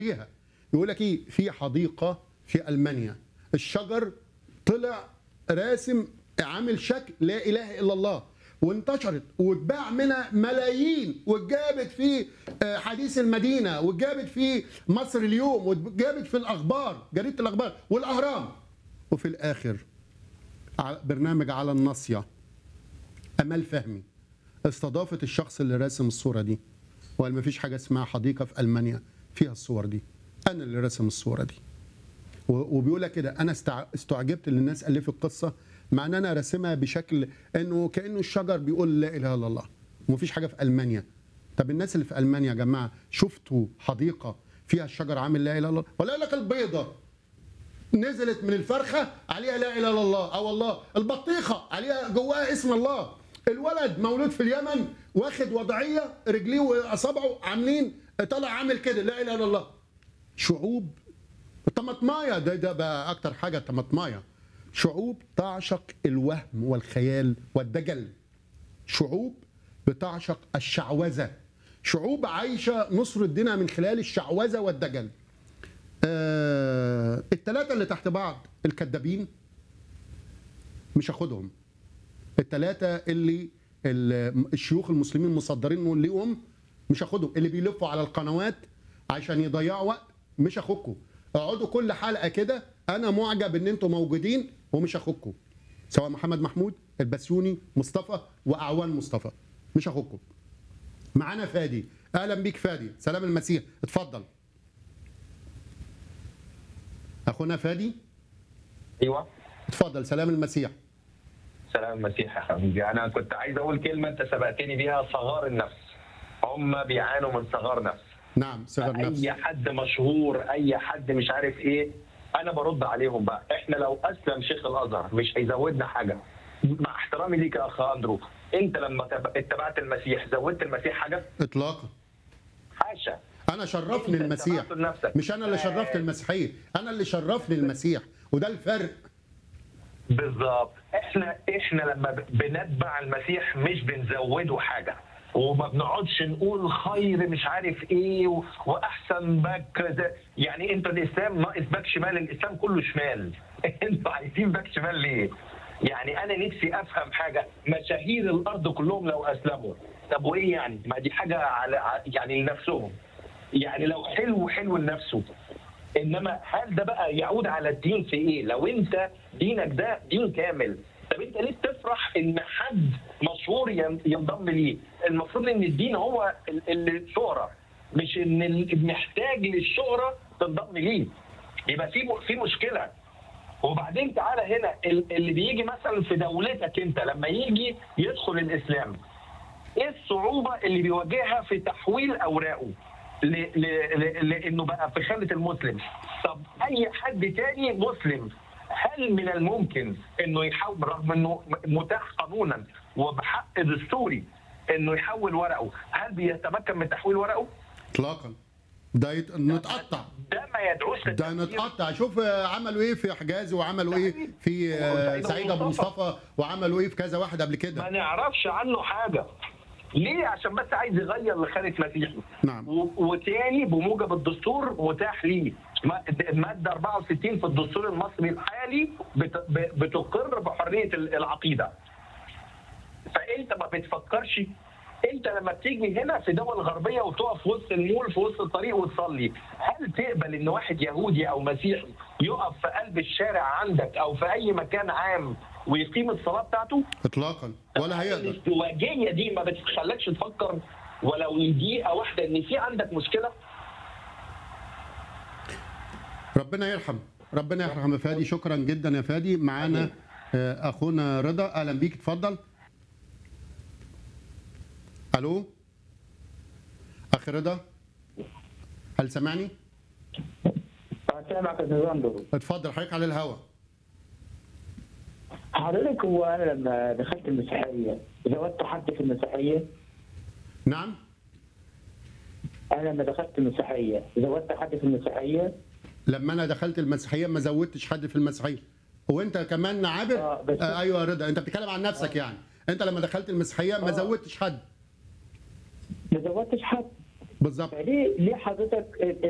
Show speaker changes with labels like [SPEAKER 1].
[SPEAKER 1] فيها يقول لك ايه في حديقه في المانيا الشجر طلع راسم عامل شكل لا اله الا الله وانتشرت واتباع منها ملايين واتجابت في آه، حديث المدينه واتجابت في مصر اليوم واتجابت في الاخبار جريده الاخبار والاهرام وفي الاخر ع- برنامج على الناصيه امال فهمي استضافت الشخص اللي راسم الصوره دي وقال مفيش حاجه اسمها حديقه في المانيا فيها الصور دي انا اللي راسم الصوره دي و- وبيقول لك كده انا استع- استعجبت ان الناس الفت قصه مع ان انا راسمها بشكل انه كانه الشجر بيقول لا اله الا الله ومفيش حاجه في المانيا طب الناس اللي في المانيا يا جماعه شفتوا حديقه فيها الشجر عامل لا اله الا الله ولا يقول لك البيضه نزلت من الفرخه عليها لا اله الا الله اه والله البطيخه عليها جواها اسم الله الولد مولود في اليمن واخد وضعيه رجليه واصابعه عاملين طالع عامل كده لا اله الا الله شعوب الطماطمايه ده ده بقى اكتر حاجه الطماطمايه شعوب تعشق الوهم والخيال والدجل شعوب بتعشق الشعوذه شعوب عايشه نصر دينها من خلال الشعوذه والدجل آه الثلاثه اللي تحت بعض الكذابين مش هاخدهم الثلاثه اللي ال- الشيوخ المسلمين مصدرين ليهم مش هاخدهم اللي بيلفوا على القنوات عشان يضيعوا وقت مش هاخدكم اقعدوا كل حلقه كده انا معجب ان انتم موجودين ومش هاخدكم سواء محمد محمود البسيوني مصطفى واعوان مصطفى مش هاخدكم معانا فادي اهلا بيك فادي سلام المسيح اتفضل اخونا فادي
[SPEAKER 2] ايوه
[SPEAKER 1] اتفضل سلام المسيح
[SPEAKER 2] سلام المسيح يا حبيبي انا كنت عايز اقول كلمه انت سبقتني بيها صغار النفس هم بيعانوا من صغار نفس
[SPEAKER 1] نعم صغر نفس
[SPEAKER 2] اي حد مشهور اي حد مش عارف ايه انا برد عليهم بقى احنا لو اسلم شيخ الازهر مش هيزودنا حاجه مع احترامي ليك يا اخ اندرو انت لما تب- اتبعت المسيح زودت المسيح حاجه
[SPEAKER 1] اطلاقا
[SPEAKER 2] حاشا
[SPEAKER 1] انا شرفني
[SPEAKER 2] أنت
[SPEAKER 1] المسيح
[SPEAKER 2] اتبعته لنفسك.
[SPEAKER 1] مش انا اللي شرفت المسيحيه انا اللي شرفني المسيح وده الفرق
[SPEAKER 2] بالظبط احنا احنا لما ب- بنتبع المسيح مش بنزوده حاجه وما بنقعدش نقول خير مش عارف ايه و- واحسن باك ده يعني انت الاسلام ناقص باك شمال الاسلام كله شمال انتوا عايزين باك شمال ليه؟ يعني انا نفسي افهم حاجه مشاهير الارض كلهم لو اسلموا طب وايه يعني؟ ما دي حاجه على ع- يعني لنفسهم يعني لو حلو حلو لنفسه انما هل ده بقى يعود على الدين في ايه؟ لو انت دينك ده دين كامل طب انت ليه تفرح ان حد مشهور ين- ينضم ليه؟ المفروض ان الدين هو ال- ال- الشهره مش ان ال- محتاج للشهره تنضم ليه. يبقى في م- في مشكله وبعدين تعالى هنا ال- اللي بيجي مثلا في دولتك انت لما يجي يدخل الاسلام ايه الصعوبه اللي بيواجهها في تحويل اوراقه ل- ل- ل- لانه بقى في خانه المسلم طب اي حد تاني مسلم هل من الممكن انه يحول رغم انه متاح قانونا وبحق دستوري انه يحول ورقه هل بيتمكن من تحويل ورقه
[SPEAKER 1] اطلاقا ده يت... نتقطع
[SPEAKER 2] ده ما يدعوش
[SPEAKER 1] ده
[SPEAKER 2] للتفكير.
[SPEAKER 1] نتقطع شوف آه، عملوا ايه في حجازي وعملوا ايه في آه، سعيد ابو مصطفى وعملوا ايه في كذا واحد قبل
[SPEAKER 2] ما
[SPEAKER 1] كده
[SPEAKER 2] نعرفش عنه حاجه ليه عشان بس عايز يغير لخانه مسيحي
[SPEAKER 1] نعم.
[SPEAKER 2] و- وتاني بموجب الدستور متاح ليه ما- الماده 64 في الدستور المصري الحالي بت- ب- بتقر بحريه ال- العقيده فانت ما بتفكرش انت لما بتيجي هنا في دول غربيه وتقف في وسط المول في وسط الطريق وتصلي هل تقبل ان واحد يهودي او مسيحي يقف في قلب الشارع عندك او في اي مكان عام ويقيم الصلاه بتاعته
[SPEAKER 1] اطلاقا ولا هيقدر
[SPEAKER 2] الازدواجيه دي ما بتخلكش تفكر ولو لدقيقه واحده ان في عندك مشكله
[SPEAKER 1] ربنا يرحم ربنا يرحم يا فادي شكرا جدا يا فادي معانا آه، اخونا رضا اهلا بيك اتفضل الو اخ رضا هل سمعني
[SPEAKER 3] سامعك يا استاذ اندرو
[SPEAKER 1] اتفضل حضرتك على الهوا
[SPEAKER 3] حضرتك هو انا لما دخلت المسيحيه زودت حد في المسيحيه
[SPEAKER 1] نعم
[SPEAKER 3] انا لما دخلت المسيحيه زودت حد في المسيحيه
[SPEAKER 1] لما انا دخلت المسيحيه ما زودتش حد في المسيحيه وانت كمان عابر
[SPEAKER 3] آه، بس-
[SPEAKER 1] آه ايوه يا رضا انت بتتكلم عن نفسك يعني انت لما دخلت المسيحيه ما
[SPEAKER 3] آه.
[SPEAKER 1] زودتش حد
[SPEAKER 3] ما زودتش حد
[SPEAKER 1] بالظبط
[SPEAKER 3] فليه ليه حضرتك